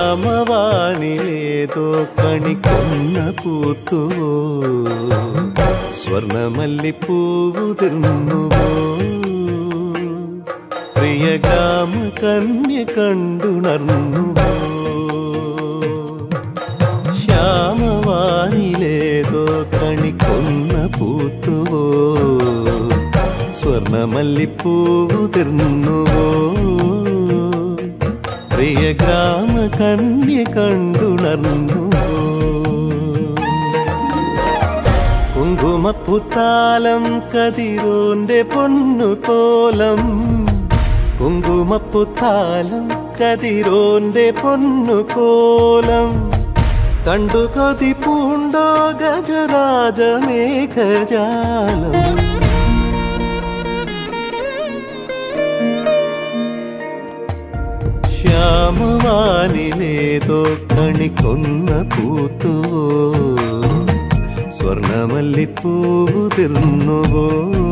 ശ്യാമവാനിലേതോ കണിക്കൊന്ന പൂത്തുവോ സ്വർണമല്ലിപ്പൂവുതിർന്നുവോ പ്രിയ ഗ്രാമ കന്യ കണ്ടുണർന്നുവോ ശ്യാമവാനിലേതോ കണിക്കൊന്ന പൂത്തുവോ സ്വർണമല്ലിപ്പൂവുതിർന്നുവോ പ്രിയ ഗ്രാമ കന്യ കണ്ടുണർന്നുവോ കുങ്കുമപ്പുത്താലം കതിരോന്റെ പൊന്നു കോലം കുങ്കുമപ്പുത്താലം കതിരോന്റെ പൊന്നു കോലം കണ്ടു കൊതി പൂണ്ടോ ഗജരാജമേഘജാലം ശ്യാമവാനിലേതോ കണിക്കൊന്ന പൂത്തുവോ സ്വർണമല്ലിപ്പൂതിർന്നുവോ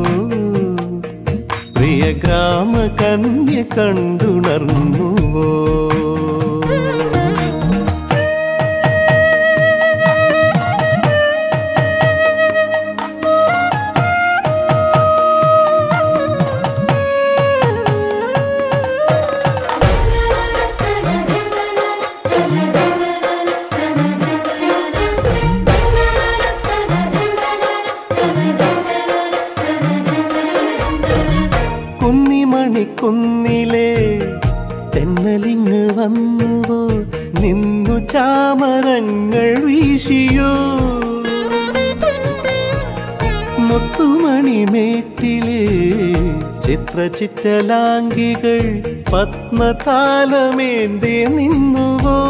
പ്രിയ ഗ്രാമ കന്യ കണ്ടുണർന്നുവോ കുന്നിമണിക്കുന്നിലെ തെന്നലിങ് വന്നുവോ നിന്നു ചാമരങ്ങൾ വീശിയോ മുത്തുമണിമേട്ടിലെ ചിത്രചിറ്റലാംഗികൾ പത്മതാലമേന്തി നിന്നുവോ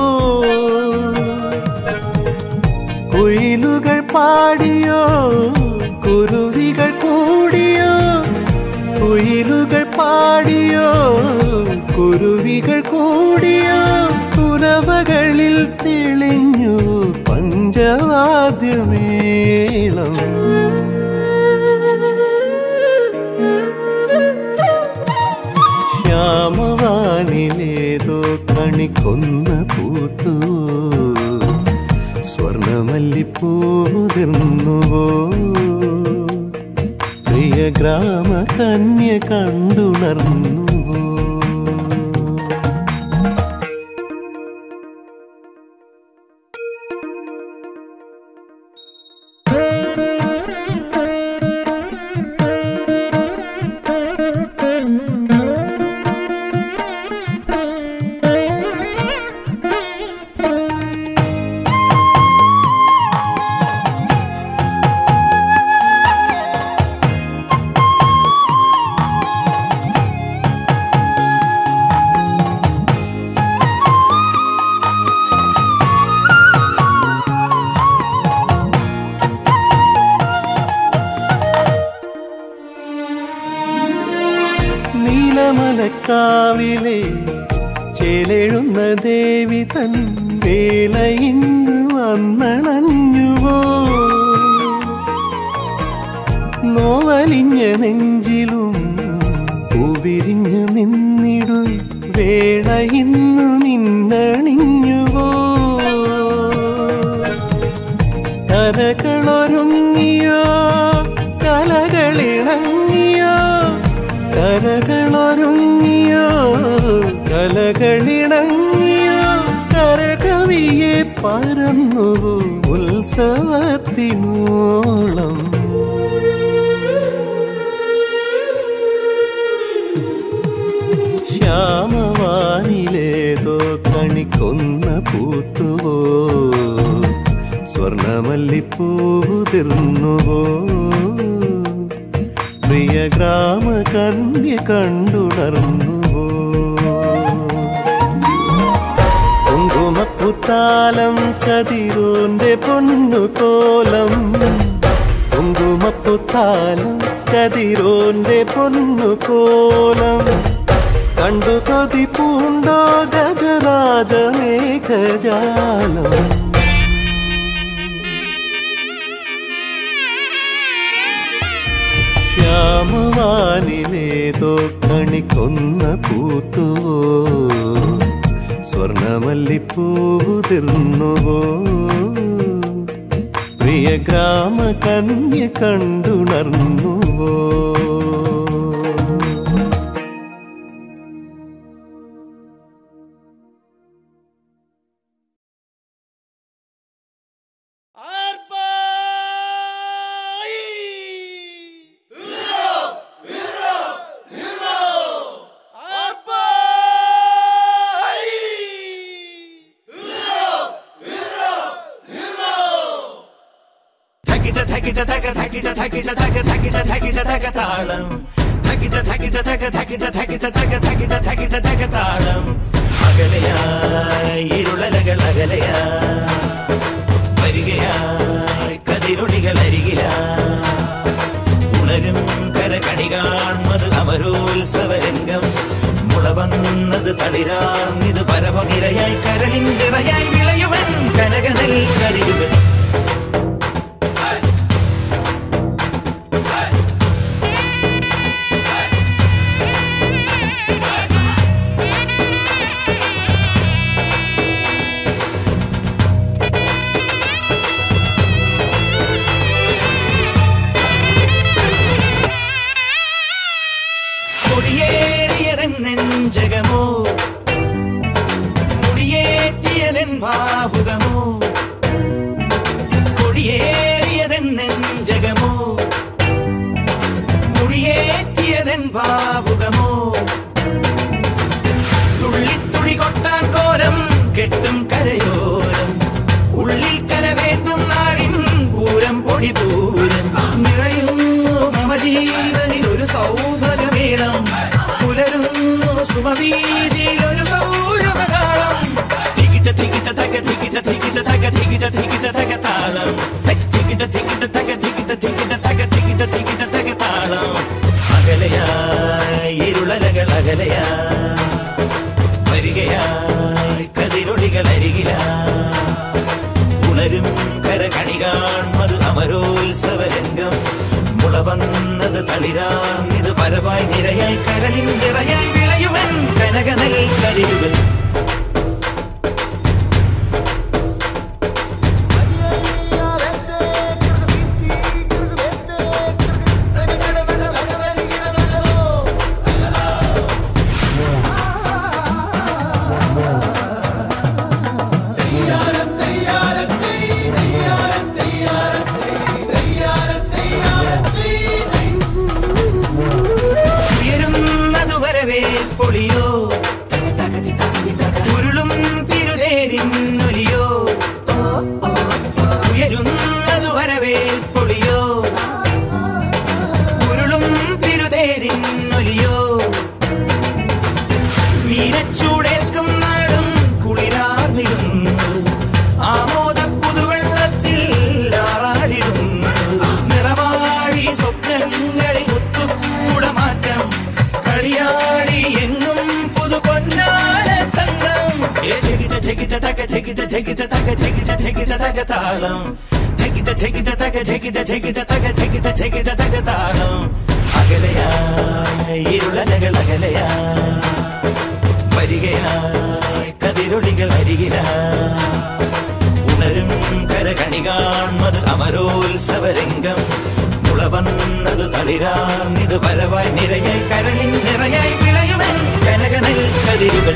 കുയിലുകൾ പാടിയോ കുരുവികൾ കൂടിയോ കുയിലുകൾ പാടിയോ കുരുവികൾ കൂടിയോ കുരവകളിൽ തെളിഞ്ഞു പഞ്ചവാദ്യമേളം ശ്യാമവാനിലേതോ കണിക്കൊന്ന പൂത്തു സ്വർണമല്ലിപ്പൂതിർന്നുവോ പ്രിയ ഗ്രാമ കന്യ കണ്ടുണർന്നുവോ നീലമലക്കാവിലെ ചേലെഴുന്ന ദേവി തൻ വേല ഇന്ന് വന്നണഞ്ഞുവോ നോവലിഞ്ഞ നെഞ്ചിലും പൂവിരിഞ്ഞു നിന്നിടു വേള ഇന്ന് മിന്നണിഞ്ഞുവോ കരകളൊരുങ്ങിയോ കലകളിണങ്ങിയോ കരകളൊരുങ്ങിയോ കലകളിണങ്ങിയോ കരകവിയെ പരന്നുവോ ഉത്സവത്തിനോളം ശ്യാമവാനിലേതോ കണിക്കൊന്ന പൂത്തുവോ സ്വർണമല്ലിപ്പൂതിർന്നുവോ പ്രിയ ഗ്രാമ കന്യ കണ്ടുണർന്നുവോ കുങ്കുമപ്പുത്താലം കതിരോന്റെ പൊന്നു കോലം കുങ്കുമപ്പുത്താലം കതിരോന്റെ പൊന്നു കോലം കണ്ടു കൊതി പൂണ്ടോ ഗജരാജമേഘജാലം ശ്യാമവാനിലേതോ കണിക്കൊന്ന പൂത്തുവോ സ്വർണമല്ലിപ്പൂതിർന്നുവോ പ്രിയ ഗ്രാമ കന്യ കണ്ടുണർന്നുവോ ധകിട ധകിട ധക ധകിട ധകിട ധക ധകിട ധകിട ധക താളം ധകിട ധകിട ധക ധകിട ധകിട ധക ധകിട ധകിട ധക താളം അകലയായി ഇരുളലകൾ അകലയായി വരികയായി കതിരൊളികൾ അരികില ഉണരും കരകണി കാൺമത് അമരോത്സവരംഗം മുളവന്നത് തളിരാർന്നിത് പരമനിരയായി കരളിൻ നിറയായി വിളയുവൻ കനകനൽ കരിയുവൻ കൊടിയേറിയതൻ നെഞ്ചകമോ മുടിയേറ്റിയതൻ ഭാവുകമോ കൊടിയേറിയതൻ നെഞ്ചകമോ മുടിയേറ്റിയതൻ ഭാവുകമോ തുള്ളിത്തുടി കൊട്ടാൻ കോരം കെട്ടും കരയോരം ഉള്ളിൽ കരവേന്തും നാടിൻ പൂരം പൊടി പൂരം നിറയുന്നു മമ ജീവനിൽ ഒരു സൗഭഗമേളം പുലരുന്നു സുമവീതിയിൽ ഒരു സൗരഭകാളം തികിട്ട തികിട്ട തക തികിട്ട തികിട്ട തക തികിട്ട തികിട്ട തക താളം തികിട്ട തികിട്ട തക തികിട്ട തികിട്ട തക തികിട്ട തികിട്ട തക താളം അകലയായി ഇരുളലകൾ അകലയായി വരികയായി കതിരൊളികൾ അരികില ഉണരും കരകണി കാൺമത് അമരോത്സവരംഗം മുളവന്നത് തളിരാർന്നിത് പരവായി നിരയായി കരളിൻ നിറയായി വിളയുവൻ കനകനൽ കരിയുവൻ ഉയരുന്നത് വരവേ പൊളിയോ ഉരുളും തിരുതേരിന്നൊലിയോ ഉയരുന്നത് വരവേ പൊളിയോ ഉരുളും തിരുതേരിന്നൊലിയോ വീരച്ചൂടേൽക്കും നാടും കുളിരാർന്നിടുന്നു ആമോദ പുതുവെള്ളത്തിൽ ആറാടിടുന്നു നിറവാഴി സ്വപ്നങ്ങളിൽ മുത്തുകൂട മാറ്റം കളിയാടി എങ്ങും പുതു പൊന്നാല ചന്തം ചെകിട ചെകിട തക ചെകിട ചെകിട തക ചെകിട ചെകിട തക താളം ചെകിട ചെകിട തക ചെകിട ചെകിട തക ചെകിട ചെകിട തക താളം അകലയായി ഇരുളലകൾ അകലയായി വരികയായി കതിരൊളികൾ അരികില ഉണരും കരകണി കാൺമത് അമരോത്സവരംഗം മുളവന്നത് തളിരാർന്നിത് പരവായി നിരയായി കരളിൻ നിറയായി വിളയുവൻ കനകനൽ കതിരുകൾ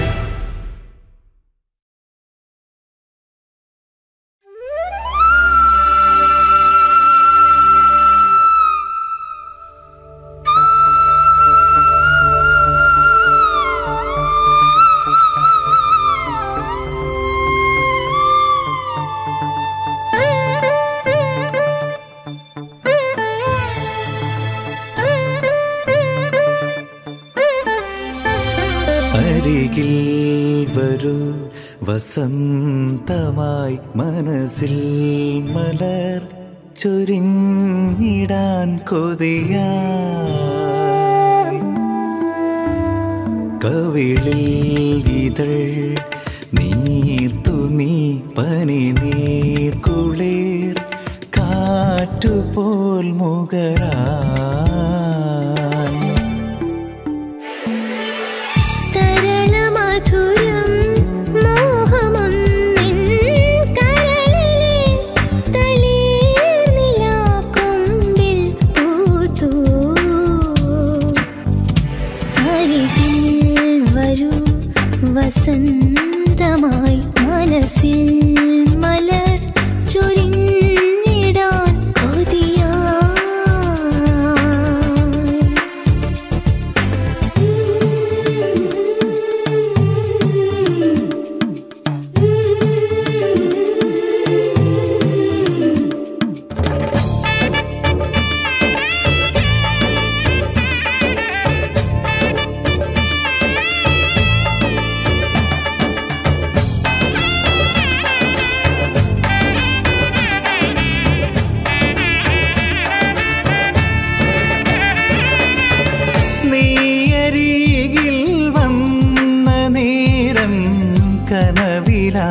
അരികിൽ വരൂ വസന്തമായി മനസ്സിൽ മലർ ചൊരിഞ്ഞിടാൻ കൊതിയാ കവിളിൽ ഇതൾ നീർത്തുമീ പനി നീർക്കുളിർ കാറ്റുപോൽ മുകരാ തരളമധുരം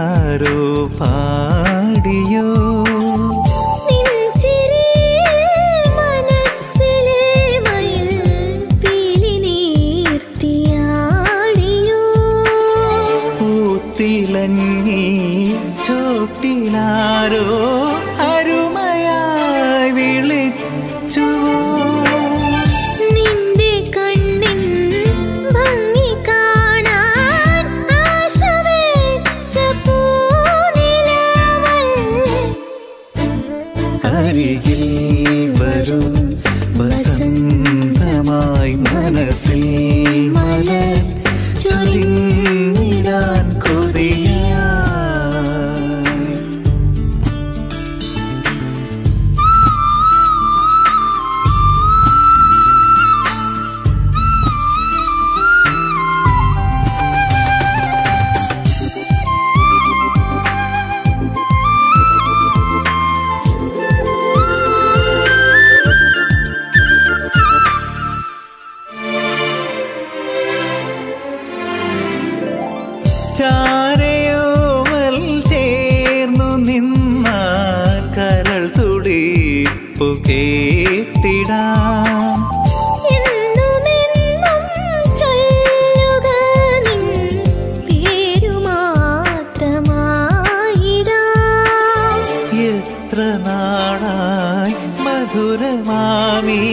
ആരോ പാടിയോ നിൻചിരിയിൽ മനസ്സിലെ മയിൽ പീലി നീർത്തിയാടിയോ പൂത്തിലങ്ങി ചോട്ടിലാരോ അരുമയായി വിളിച്ചുവോ നിന്റെ കണ്ണിൻ ഭംഗി കാണാൻ ആശ വെച്ച പൂനിലാവൽ അരികിൽ വരൂ വസന്തമായി മനസ്സിൽ മലർ ചൊരിഞ്ഞിടാൻ കൊതിയായി ചാരയോവൽ ചേർന്നു നിന്നാൽ കരൾ തുടിപ്പു കേട്ടിടാം എന്നുമെന്നും ചൊല്ലുക നിൻ പേരു മാത്രമായിടാം എത്ര നാളായി മധുരമാമി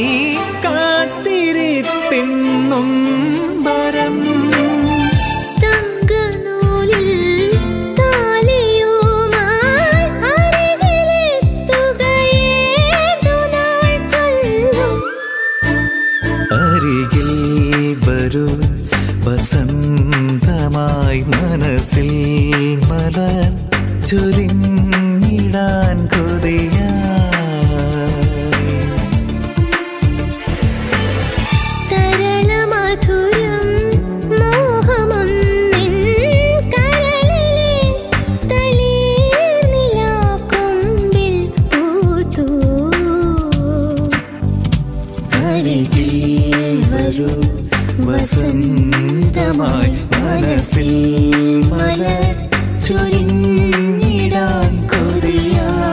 കാത്തിരിപ്പിന്നും വരം തങ്കനൂലിൽ താലിയുമായി അരികിലെത്തുകയേതു നാൾ ചൊല്ലും അരികിൽ വരൂ വസന്തമായി മനസ്സിൽ മലർ ചൊരിഞ്ഞിടാൻ കൊതിയായി തരളമധുരം മോഹമൊന്നിൻ കരളിലെ തളിർനിലാക്കൊമ്പിൽ പൂത്തു. അരികിൽ വരൂ വസന്തമായി മനസ്സിൽ മലർ ചൊരിഞ്ഞിടാൻ കൊതിയായി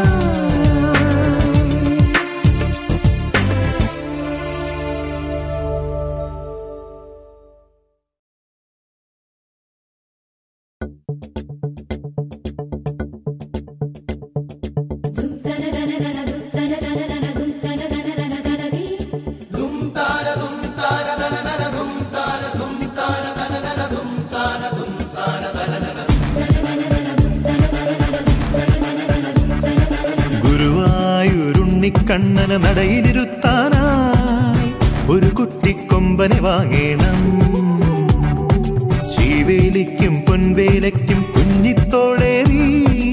ഗുരുവായൂരുണ്ണിക്കണ്ണന നടയിലിരുത്താനായി ഒരു കുട്ടിക്കൊമ്പനെ വാങ്ങേണം ശീവേലിക്കും പൊൻവേലയ്ക്കും കുഞ്ഞിത്തോളേറി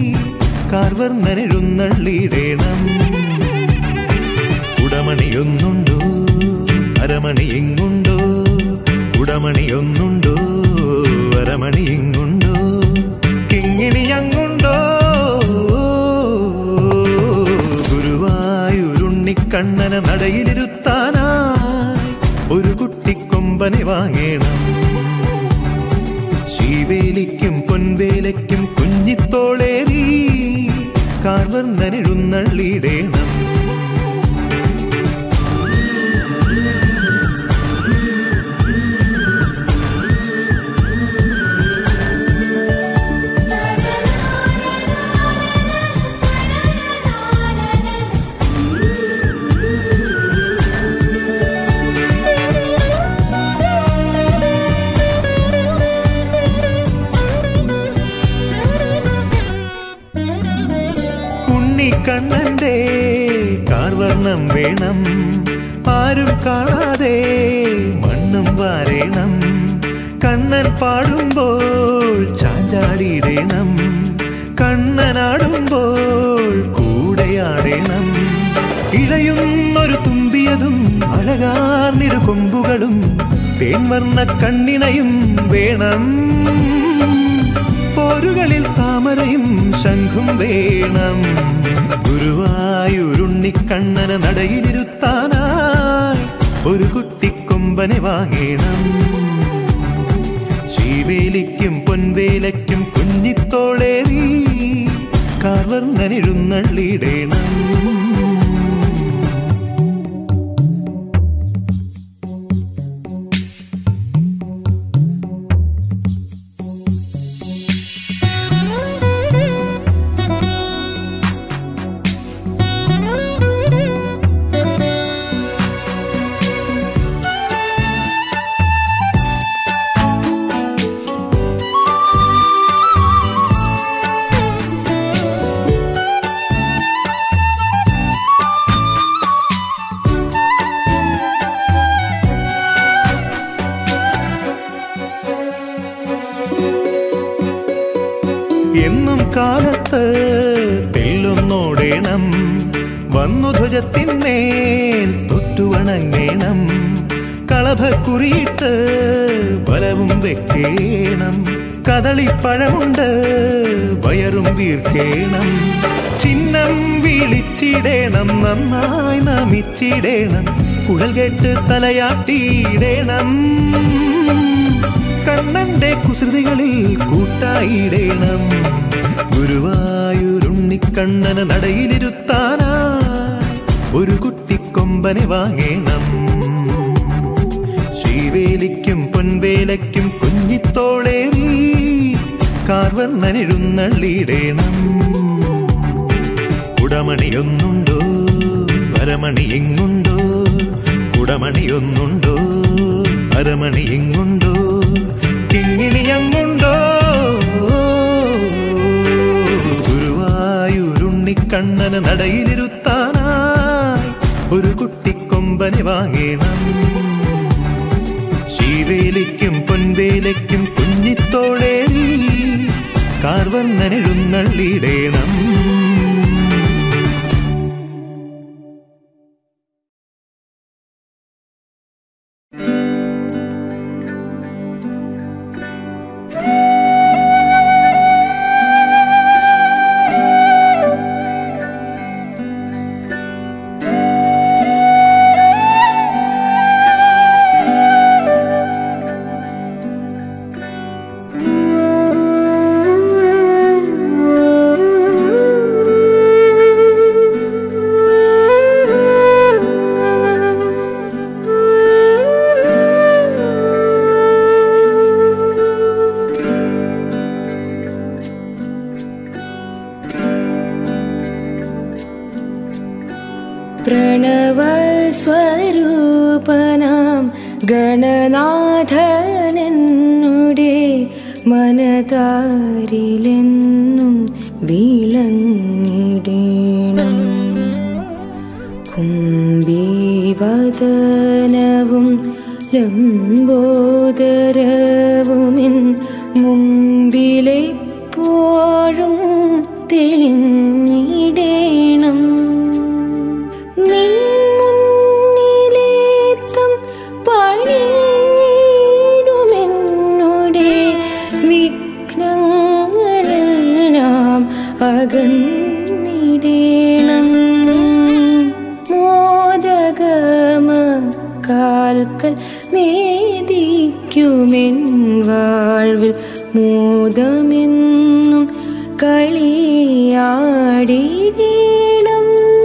കാർവർണ്ണനെഴുന്നള്ളിയിടേണം ഉടമണിയൊന്നുണ്ടോ അരമണി ഇങ്ങുണ്ടോ ഉടമണിയൊന്നുണ്ടോ അരമണി ഇങ്ങുണ്ടോ കിങ്ങിണി അങ്ങുണ്ടോ ഗുരുവായൂരുണ്ണിക്കണ്ണന നടയിലിരുത്താനായി ഒരു കുട്ടിക്കൊമ്പനെ വാങ്ങേണം ശീവേലിക്കും പൊൻവേലയ്ക്കും കുഞ്ഞിത്തോളേറി കാർവർണ്ണനെഴുന്നള്ളിയിടേണം ഉണ്ണിക്കണ്ണന്റെ കാർവർണം വേണം ആരും കാണാതെ മണ്ണും വാരേണം കണ്ണൻ പാടുമ്പോൾ ചാഞ്ചാടിയിടേണം കണ്ണനാടുമ്പോൾ കൂടെയാടേണം ഇഴയുന്നൊരു തുമ്പിയതും അഴകാർന്നിരു കൊമ്പുകളും തേൻവർണ്ണ കണ്ണിണയും വേണം പോരുകളിൽ താമരയും ശംഖും വേണം ഗുരുവായൂരുണ്ണിക്കണ്ണന നടയിലിരുത്താനായി ഒരു കുട്ടിക്കൊമ്പനെ വാങ്ങേണം ശീവേലിക്കും പൊൻവേലയ്ക്കും കുഞ്ഞി കുഞ്ഞിത്തോളേറി കാർവർണ്ണനെഴുന്നള്ളിടേണം എന്നും കാലത്ത് തെല്ലൊന്നോടേണം വന്നു ധ്വജത്തിന്മേൽ തൊട്ടുവണങ്ങേണം കളഭക്കുറിയിട്ട് ബലവും വെക്കേണം കദളിപ്പഴമുണ്ട് വയറും വീർക്കേണം ചിഹ്നം വിളിച്ചിടേണം നന്നായി നമിച്ചിടേണം കുഴൽ കേട്ട് തലയാട്ടിയിടേണം കണ്ണന്റെ കുസൃതികളിൽ കൂട്ടായിടേണം ഗുരുവായൂരുണ്ണിക്കണ്ണന് നടയിലിരുത്താനായി ഒരു കുട്ടിക്കൊമ്പനെ വാങ്ങേണം ശ്രീവേലിക്കും പൊൻവേലയ്ക്കും കുഞ്ഞിത്തോളേറി കാർവർണ്ണനെഴുന്നള്ളിടേണം കുടമണിയൊന്നുണ്ടോ അരമണി എങ്ങുണ്ടോ കുടമണിയൊന്നുണ്ടോ അരമണി എങ്ങുണ്ടോ കിങ്ങിണിയങ്ങുണ്ടോ ഗുരുവായൂരുണ്ണിക്കണ്ണന് നടയിലിരുത്താനായി ഒരു കുട്ടിക്കൊമ്പനെ വാങ്ങേണം ശീവേലിക്കും പൊൻവേലയ്ക്കും കുഞ്ഞിത്തോളേറി കാർവർണ്ണനെഴുന്നള്ളിടേണം പ്രണവസ്വരൂപനാം ഗണനാഥനെന്നുടെ മനതാരിലെന്നും വിളങ്ങിടേണം കുംബീവദനവും ലംബോദരവുമിൻ മുമ്പിലെപ്പോഴും തെളിഞ്ഞിടേണം നിൻ മുന്നിലേത്തം പണിഞ്ഞിടുമെന്നുടെ വിഘ്നങ്ങളെല്ലാം അകന്നിടേണം മോദഗമ കാൽക്കൽ നേദിക്കുമെൻ വാഴ്വിൽ മോദമെന്നും കളിയാടിടേണം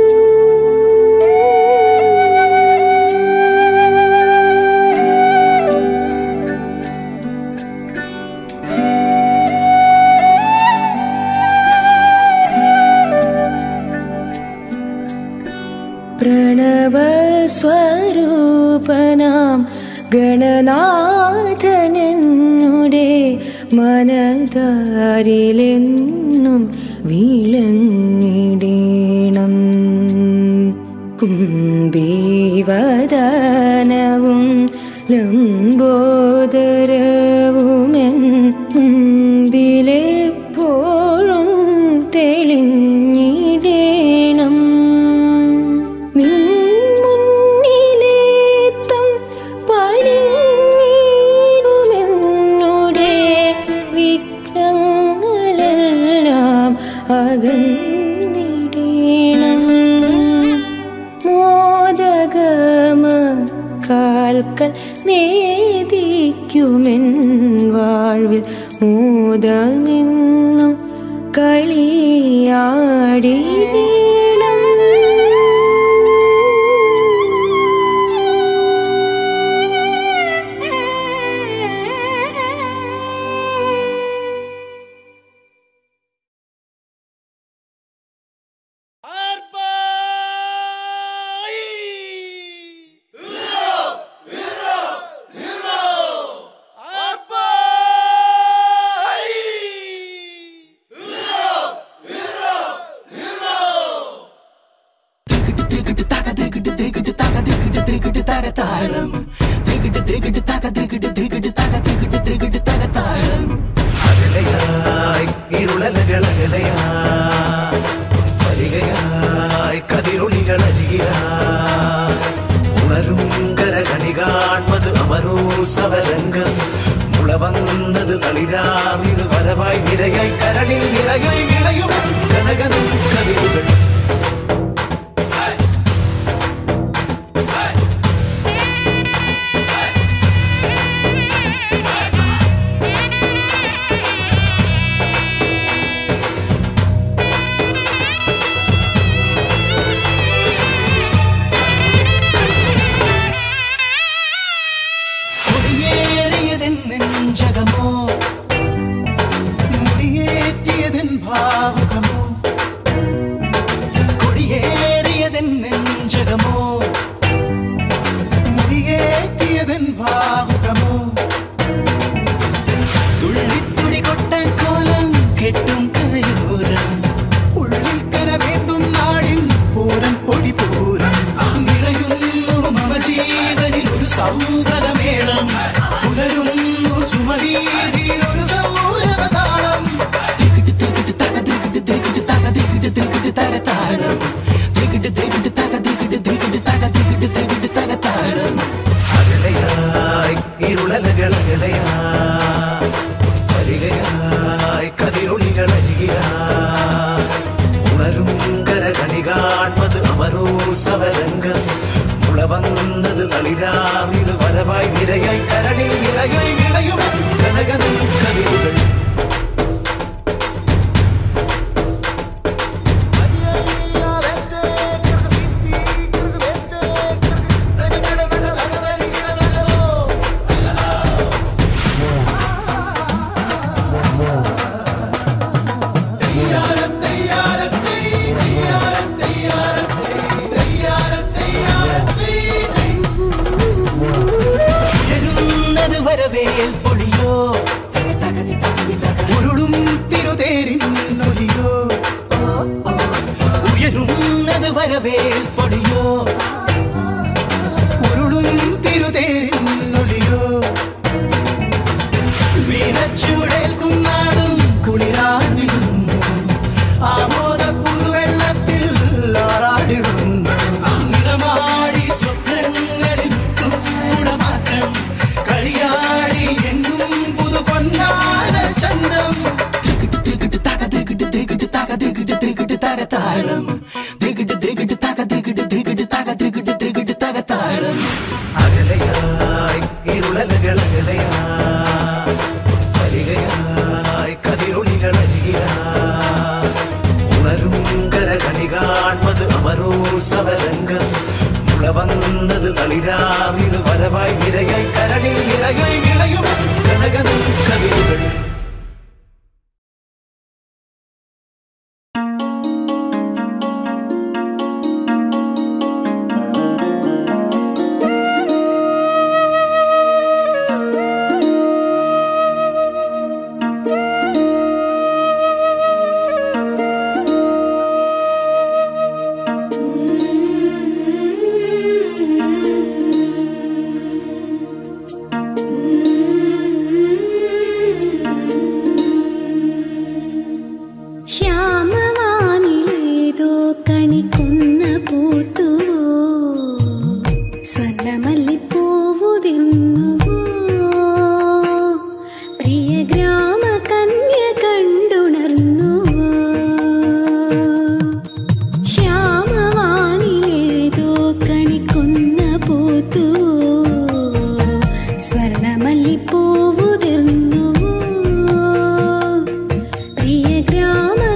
പ്രണവസ്വരൂപനാം ഗണനാഥനെന്നുടെ മനതാരിലെന്നും വിളങ്ങിടേണം കുംബീവദനവും ലംബോദരവുമെൻ മുമ്പിലെപ്പോഴും തെളിഞ്ഞിടേണം നിൻ മുന്നിലേത്തം പണിഞ്ഞിടുമെന്നുടെ വിഘ്നങ്ങളെല്ലാം അകന്നിടേണം മോദഗമ കാൽക്കൽ നേദിക്കുമെൻ വാഴ്വിൽ മോദമെന്നും കളിയാടിയിടം അകലയായി ഇരുളലകളകലയാ വലികയായി കതിരൊളികളരികിലാ ഉണരും കരകണി കാൺമത് അമരോ സവരംഗം മുളവന്നത് തളിരാമിത് വരവായി നിരയായി കരളിൽ നിറയായി വിളയും കനകനും കവിതകൾ കൊടിയേറിയതെൻ നെഞ്ചകമോ മുടിയേറ്റിയതൻ ഭാവുകമോ കൊടിയേറിയതെൻ നെഞ്ചകമോ മുടിയേറ്റിയതൻ ഭാവുകമോ തുള്ളിത്തുടി കൊട്ടാൻ കോലം കെട്ടും കരയോരം ഉള്ളിൽ കരവേന്തും നാടിൻ പൂരൻ പൊടി പൂരം നിറയുന്നു മമ ജീവനിൽ ഒരു സൗകരമേളം പുലരുന്നു സുമവീതിയിൽ ഒരു സൗരവതാളം തികിട്ട് തികിട്ട് തക തികിട്ട് തികിട്ട് തക തികിട്ട് തികിട്ട് തക താളം തികിട്ട് തികിട്ട് തക തികിട്ട് തികിട്ട് തക തികിട്ട് തികിട്ട് തക താളം അകലയായി ഇരുളലകളകലയാ വലികയായി കതിരൊളികളരികിലാ ഉണരും കരകണി കാൺമത് അമരോ സവരംഗം മുളവന്നത് തളിരാമിത് വരവായി നിരയായി കരളിൽ നിറയായി വിളയും കനകനും കവിതകൾ ഉയരുന്നത് വരവേൽ പൊളിയോ തകതി തകതി തക ഉരുളും തിരുതേരിൻ നൊലിയോ ഉയരുന്നത് വരവേൽ പൊളിയോ ഉരുളും തിരുതേരിൻ നൊലിയോ വീരച്ചൂടേൽക്കും നാടും കുളിരാടിടുന്നു ആമോദ പുതുവെള്ളത്തിൽ ആറാടിടുന്നു നിറമാടി സ്വപ്നങ്ങളിൽ തൂടമാക്കം കളിയാടി എങ്ങും പുതു പൊന്നാന ചന്തം തികിട്ട് തികിട്ട് തക തികിട്ട് തികിട്ട് തക തികിട്ട് തികിട്ട് തക താളം തികിട്ട് തികിട്ട് തക തികിട്ട് തികിട്ട് തക തികിട്ട് തികിട്ട് തക താളം അകലയായി ഇരുളലകളകലയാ വലികയായി കതിരൊളികളരികിലാ ഉണരും കരകണി കാൺമത് അമരോ സവരംഗം മുളവന്നത് തളിരാമിത് വരവായി നിരയായി കരളിൽ നിറയായി വിളയും കനകനും കവിതകൾ ശ്യാമവാനിലേതോ കണിക്കൊന്ന പൂത്തുവോ സ്വർണ്ണമല്ലിപ്പൂവുതിർന്നുവോ പ്രിയ ഗ്രാമ കന്യ കണ്ടുണർന്നുവോ ശ്യാമവാനിലേതോ കണിക്കൊന്ന പൂത്തുവോ സ്വർണ്ണമല്ലിപ്പൂവുതിർന്നുവോ പ്രിയ ഗ്രാമ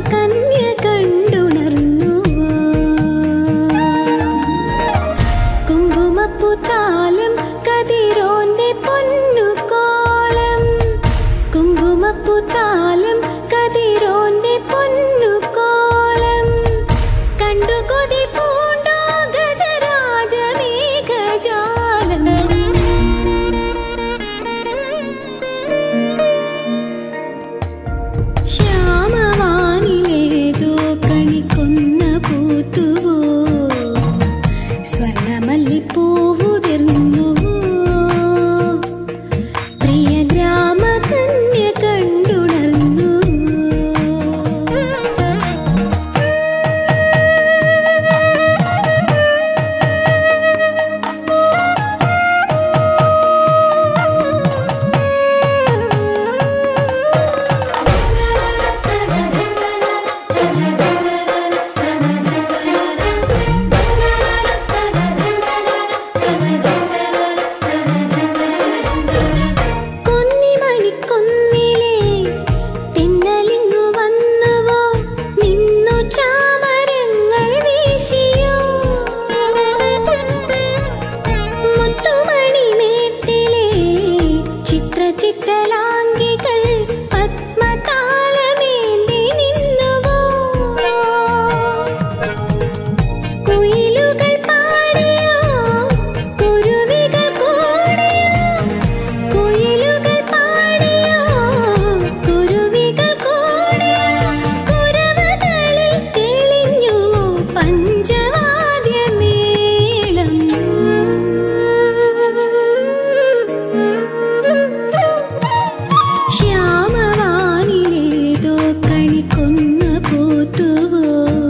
പൂത്തുവോ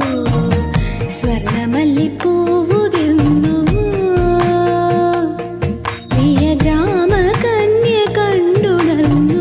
സ്വർണമല്ലിപ്പൂവുതിർന്നുവോ പ്രിയ ഗ്രാമ കന്യ കണ്ടുണർന്നു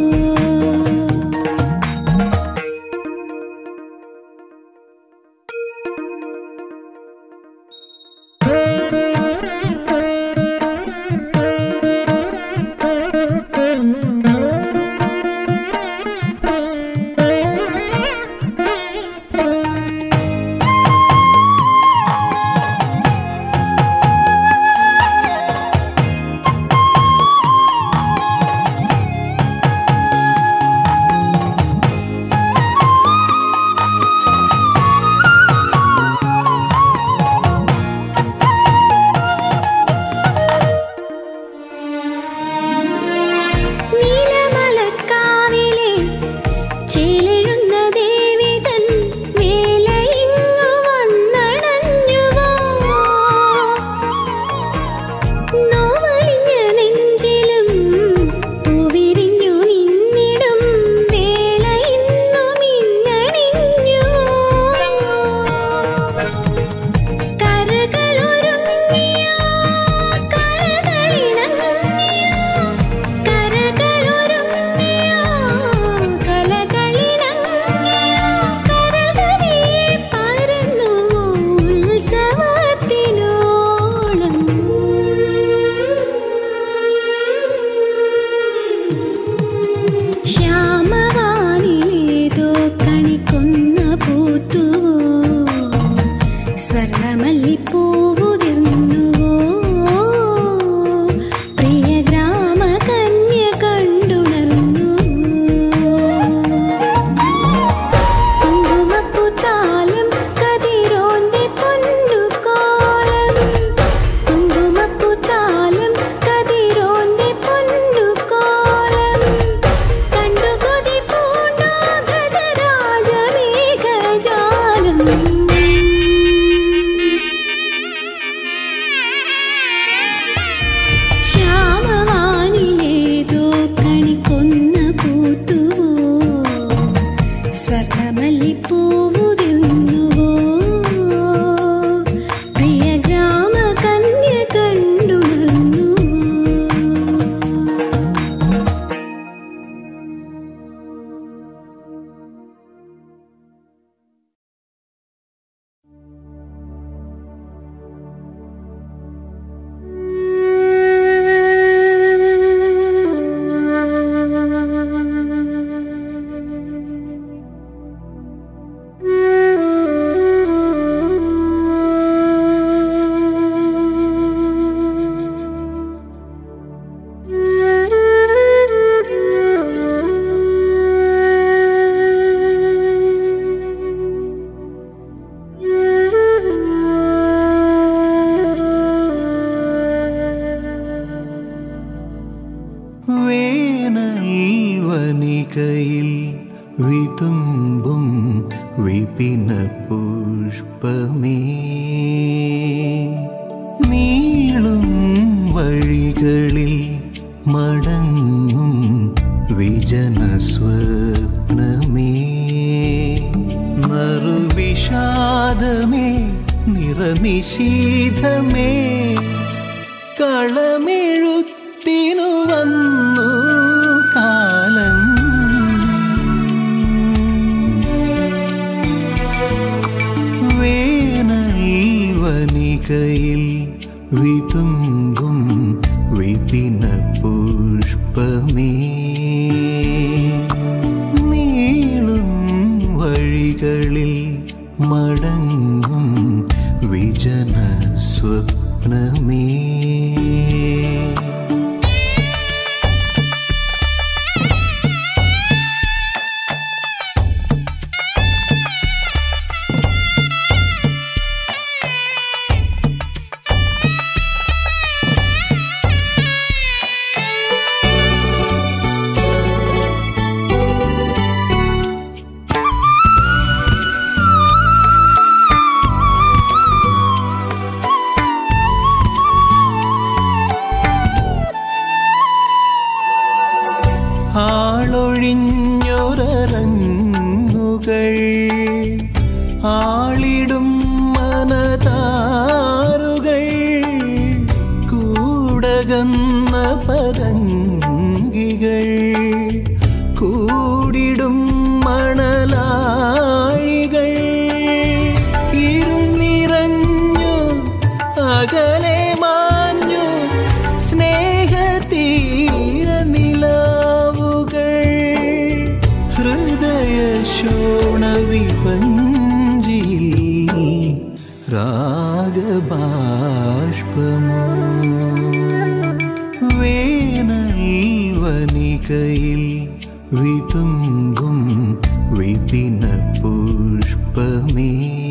നീലമലക്കാവിലെ ചേലെഴുന്ന ദേവി തൻ വേലയിങ്ങു വന്നണഞ്ഞുവോ നോവലിഞ്ഞ നെഞ്ചിലും പൂവിരിഞ്ഞു നിന്നിടും വേള ഇന്നു മിന്നണിഞ്ഞുവോ കരകളൊരുങ്ങിയ കരകളിണങ്ങിയ കരകളൊരുങ്ങിയ കലകളിണങ്ങിയ കരകളെ പരന്നു ഉത്സവത്തിനോളം ശ്യാമവാനിലേതോ കണിക്കൊന്ന പൂത്തുവോ സ്വർണമല്ലിപ്പൂവുതിർന്നുവോ പ്രിയ ഗ്രാമ കന്യ കണ്ടുണർന്നു കുങ്കുമപ്പൂത്താലം കതിരോന്റെ പൊന്നുകോലം കുങ്കുമപ്പൂത്താലം കതിരോന്റെ പൊന്നുകോലം കണ്ടു കൊതി പൂണ്ടോ ഗജരാജമേഘജാലം ശ്യാമവാനിലേതോ കണിക്കൊന്ന പൂത്തുവോ സ്വർണമല്ലിപ്പൂവുതിർന്നുവോ പ്രിയ ഗ്രാമ കന്യ കണ്ടുണർന്നു വേനൽ വനികയിൽ വിതുമ്പും വിപിന പുഷ്പമേ നീളും വഴികളിൽ മടങ്ങും വിജന സ്വപ്നമേ നറുവിഷാദമേ നിറനിശീധമേ കളമെഴുത്തിനു വന്നു കാലം വേനൽ വനികയിൽ വിതുമ്പും വിപിന പുഷ്പമേ നീളും വഴികളിൽ മടങ്ങും വിജന സ്വപ്നമേ ആളൊഴിഞ്ഞൊരങ്ങുകൾ ആളിടും മനതാരുകൾ കൂടകന്ന പതങ്കികൾ കൂടിടും മണലാഴികൾ ഇരുൾ നിറഞ്ഞു അകലെ മാഞ്ഞു സ്നേഹതീര നിലാവുകൾ ഹൃദയ ശോണ വിപഞ്ചിയിൽ രാഗബാഷ്പമോ വേനൽ വനികയിൽ വിതുമ്പും വിപിന പുഷ്പമേ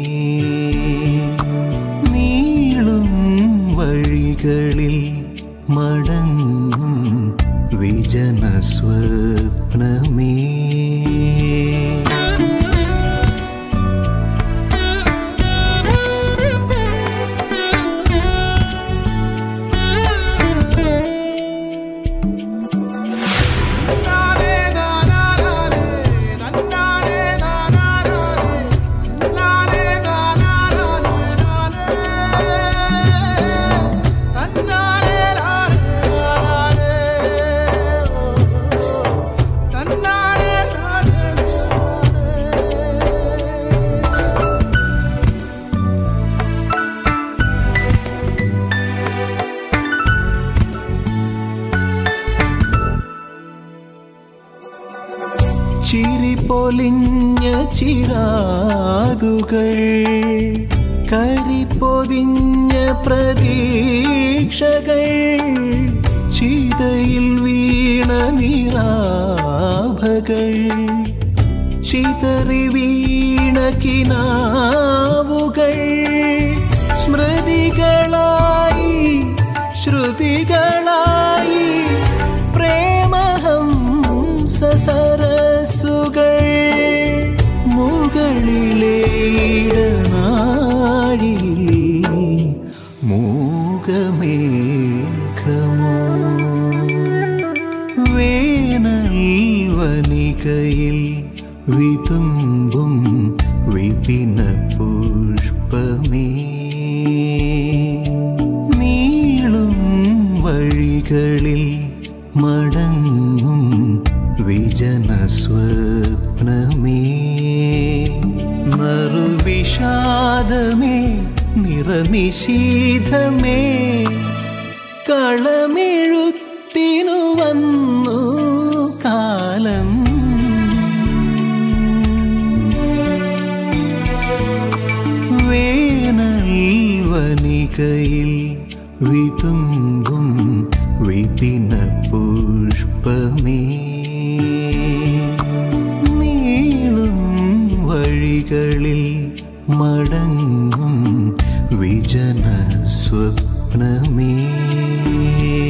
നീളും വഴികളിൽ മടങ്ങും വിജന സ്വപ്നമേ ചിരി പൊലിഞ്ഞ ചിരാതുകൾ കരി പൊതിഞ്ഞ പ്രതീക്ഷകൾ ചിതയിൽ വീണ നിറാഭകൾ ചിതറി വീണ കിനാവുകൾ സ്മൃതികളായി ശ്രുതികളായി പ്രേമഹം സസരസുകൾ മുകളിലേടനാഴിയിൽ മൂകമേഘമോ വേനൽ വനികയിൽ വിതുമ്പും വിപിന പുഷ്പമേ നീളും വഴികളിൽ മടങ്ങും വിജന സ്വപ്നമേ നറുവിഷാദമേ നിറനിശീധമേ കളമെഴുത്തിനു വന്നു കാലം വേനൽ വനികയിൽ വിതുമ്പും വിപിന പുഷ്പമേ നീളും വഴികളിൽ മടങ്ങും വിജന സ്വപ്നമേ